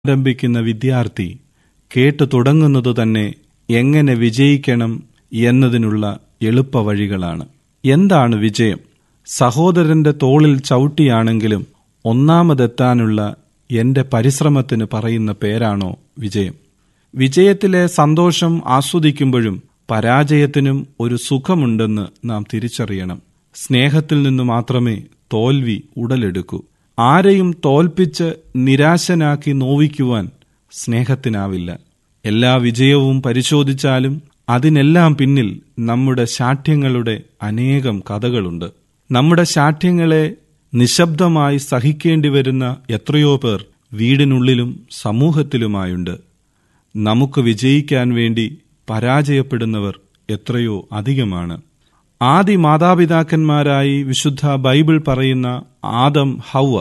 ആരംഭിക്കുന്ന വിദ്യാർത്ഥി കേട്ടു തുടങ്ങുന്നത് തന്നെ എങ്ങനെ വിജയിക്കണം എന്നതിനുള്ള എളുപ്പവഴികളാണ് എന്താണ് വിജയം സഹോദരന്റെ തോളിൽ ചവിട്ടിയാണെങ്കിലും ഒന്നാമതെത്താനുള്ള എന്റെ പരിശ്രമത്തിന് പറയുന്ന പേരാണോ വിജയം വിജയത്തിലെ സന്തോഷം ആസ്വദിക്കുമ്പോഴും പരാജയത്തിനും ഒരു സുഖമുണ്ടെന്ന് നാം തിരിച്ചറിയണം സ്നേഹത്തിൽ നിന്ന് മാത്രമേ തോൽവി ഉടലെടുക്കൂ ആരെയും തോൽപ്പിച്ച് നിരാശനാക്കി നോവിക്കുവാൻ സ്നേഹത്തിനാവില്ല എല്ലാ വിജയവും പരിശോധിച്ചാലും അതിനെല്ലാം പിന്നിൽ നമ്മുടെ ശാഠ്യങ്ങളുടെ അനേകം കഥകളുണ്ട് നമ്മുടെ ശാഠ്യങ്ങളെ നിശബ്ദമായി സഹിക്കേണ്ടി വരുന്ന എത്രയോ പേർ വീടിനുള്ളിലും സമൂഹത്തിലുമായുണ്ട് നമുക്ക് വിജയിക്കാൻ വേണ്ടി പരാജയപ്പെടുന്നവർ എത്രയോ അധികമാണ് ആദി മാതാപിതാക്കന്മാരായി വിശുദ്ധ ബൈബിൾ പറയുന്ന ആദം ഹൗവ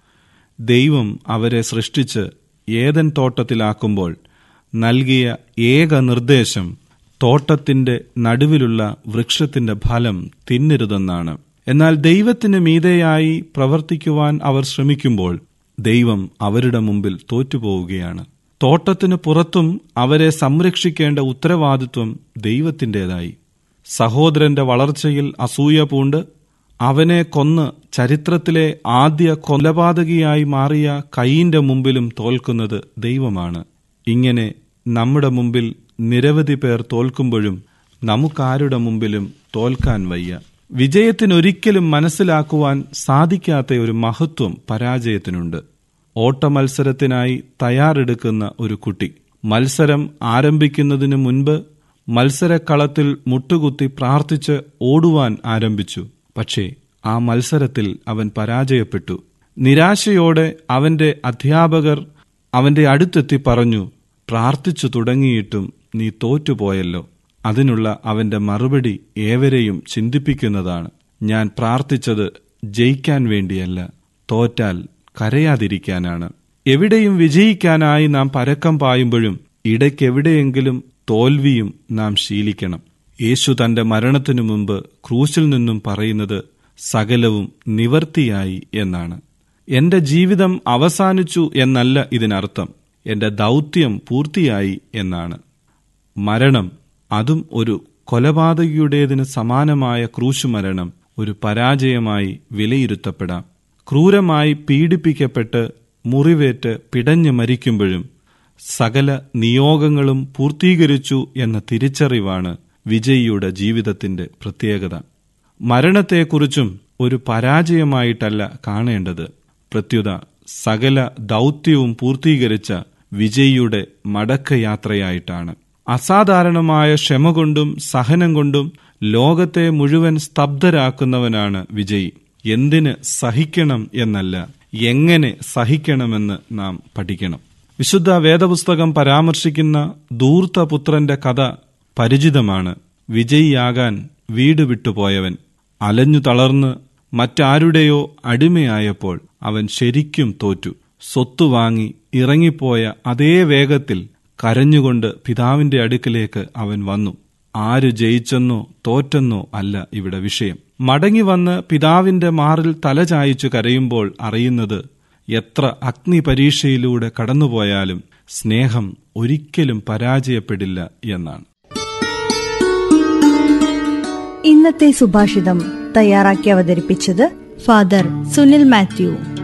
ദൈവം അവരെ സൃഷ്ടിച്ച് ഏതൻ തോട്ടത്തിലാക്കുമ്പോൾ നൽകിയ ഏക നിർദ്ദേശം തോട്ടത്തിന്റെ നടുവിലുള്ള വൃക്ഷത്തിന്റെ ഫലം തിന്നരുതെന്നാണ് എന്നാൽ ദൈവത്തിന് മീതെയായി പ്രവർത്തിക്കുവാൻ അവർ ശ്രമിക്കുമ്പോൾ ദൈവം അവരുടെ മുമ്പിൽ തോറ്റുപോവുകയാണ് തോട്ടത്തിനു പുറത്തും അവരെ സംരക്ഷിക്കേണ്ട ഉത്തരവാദിത്വം ദൈവത്തിൻ്റെതായി സഹോദരന്റെ വളർച്ചയിൽ അസൂയ പൂണ്ട് അവനെ കൊന്ന് ചരിത്രത്തിലെ ആദ്യ കൊലപാതകിയായി മാറിയ കൈയിന്റെ മുമ്പിലും തോൽക്കുന്നത് ദൈവമാണ് ഇങ്ങനെ നമ്മുടെ മുമ്പിൽ നിരവധി പേർ തോൽക്കുമ്പോഴും നമുക്കാരുടെ മുമ്പിലും തോൽക്കാൻ വയ്യ വിജയത്തിനൊരിക്കലും മനസ്സിലാക്കുവാൻ സാധിക്കാത്ത ഒരു മഹത്വം പരാജയത്തിനുണ്ട് ഓട്ടമത്സരത്തിനായി തയ്യാറെടുക്കുന്ന ഒരു കുട്ടി മത്സരം ആരംഭിക്കുന്നതിന് മുൻപ് മത്സരക്കളത്തിൽ മുട്ടുകുത്തി പ്രാർത്ഥിച്ച് ഓടുവാൻ ആരംഭിച്ചു പക്ഷേ ആ മത്സരത്തിൽ അവൻ പരാജയപ്പെട്ടു നിരാശയോടെ അവന്റെ അധ്യാപകർ അവന്റെ അടുത്തെത്തി പറഞ്ഞു പ്രാർത്ഥിച്ചു തുടങ്ങിയിട്ടും നീ തോറ്റുപോയല്ലോ അതിനുള്ള അവന്റെ മറുപടി ഏവരെയും ചിന്തിപ്പിക്കുന്നതാണ് ഞാൻ പ്രാർത്ഥിച്ചത് ജയിക്കാൻ വേണ്ടിയല്ല തോറ്റാൽ കരയാതിരിക്കാനാണ് എവിടെയും വിജയിക്കാനായി നാം പരക്കം പായുമ്പോഴും ഇടയ്ക്കെവിടെയെങ്കിലും തോൽവിയും നാം ശീലിക്കണം യേശു തന്റെ മരണത്തിനു മുമ്പ് ക്രൂശിൽ നിന്നും പറയുന്നത് സകലവും നിവർത്തിയായി എന്നാണ് എന്റെ ജീവിതം അവസാനിച്ചു എന്നല്ല ഇതിനർത്ഥം എന്റെ ദൗത്യം പൂർത്തിയായി എന്നാണ് മരണം അതും ഒരു കൊലപാതകിയുടേതിന് സമാനമായ ക്രൂശുമരണം ഒരു പരാജയമായി വിലയിരുത്തപ്പെടാം ക്രൂരമായി പീഡിപ്പിക്കപ്പെട്ട് മുറിവേറ്റ് പിടഞ്ഞു മരിക്കുമ്പോഴും സകല നിയോഗങ്ങളും പൂർത്തീകരിച്ചു എന്ന തിരിച്ചറിവാണ് വിജയിയുടെ ജീവിതത്തിന്റെ പ്രത്യേകത മരണത്തെക്കുറിച്ചും ഒരു പരാജയമായിട്ടല്ല കാണേണ്ടത് പ്രത്യുത സകല ദൗത്യവും പൂർത്തീകരിച്ച വിജയിയുടെ മടക്കയാത്രയായിട്ടാണ് അസാധാരണമായ ക്ഷമ കൊണ്ടും സഹനം കൊണ്ടും ലോകത്തെ മുഴുവൻ സ്തബ്ധരാക്കുന്നവനാണ് വിജയി എന്തിന് സഹിക്കണം എന്നല്ല എങ്ങനെ സഹിക്കണമെന്ന് നാം പഠിക്കണം വിശുദ്ധ വേദപുസ്തകം പരാമർശിക്കുന്ന ധൂർത്തപുത്രന്റെ കഥ പരിചിതമാണ് വിജയിയാകാൻ വീട് വിട്ടുപോയവൻ അലഞ്ഞു തളർന്ന് മറ്റാരുടെയോ അടിമയായപ്പോൾ അവൻ ശരിക്കും തോറ്റു സ്വത്തു വാങ്ങി ഇറങ്ങിപ്പോയ അതേ വേഗത്തിൽ കരഞ്ഞുകൊണ്ട് പിതാവിന്റെ അടുക്കിലേക്ക് അവൻ വന്നു ആര് ജയിച്ചെന്നോ തോറ്റെന്നോ അല്ല ഇവിടെ വിഷയം മടങ്ങി വന്ന് പിതാവിന്റെ മാറിൽ തലചായിച്ചു കരയുമ്പോൾ അറിയുന്നത് എത്ര അഗ്നി പരീക്ഷയിലൂടെ കടന്നുപോയാലും സ്നേഹം ഒരിക്കലും പരാജയപ്പെടില്ല എന്നാണ് ഇന്നത്തെ സുഭാഷിതം തയ്യാറാക്കി അവതരിപ്പിച്ചത് ഫാദർ സുനിൽ മാത്യു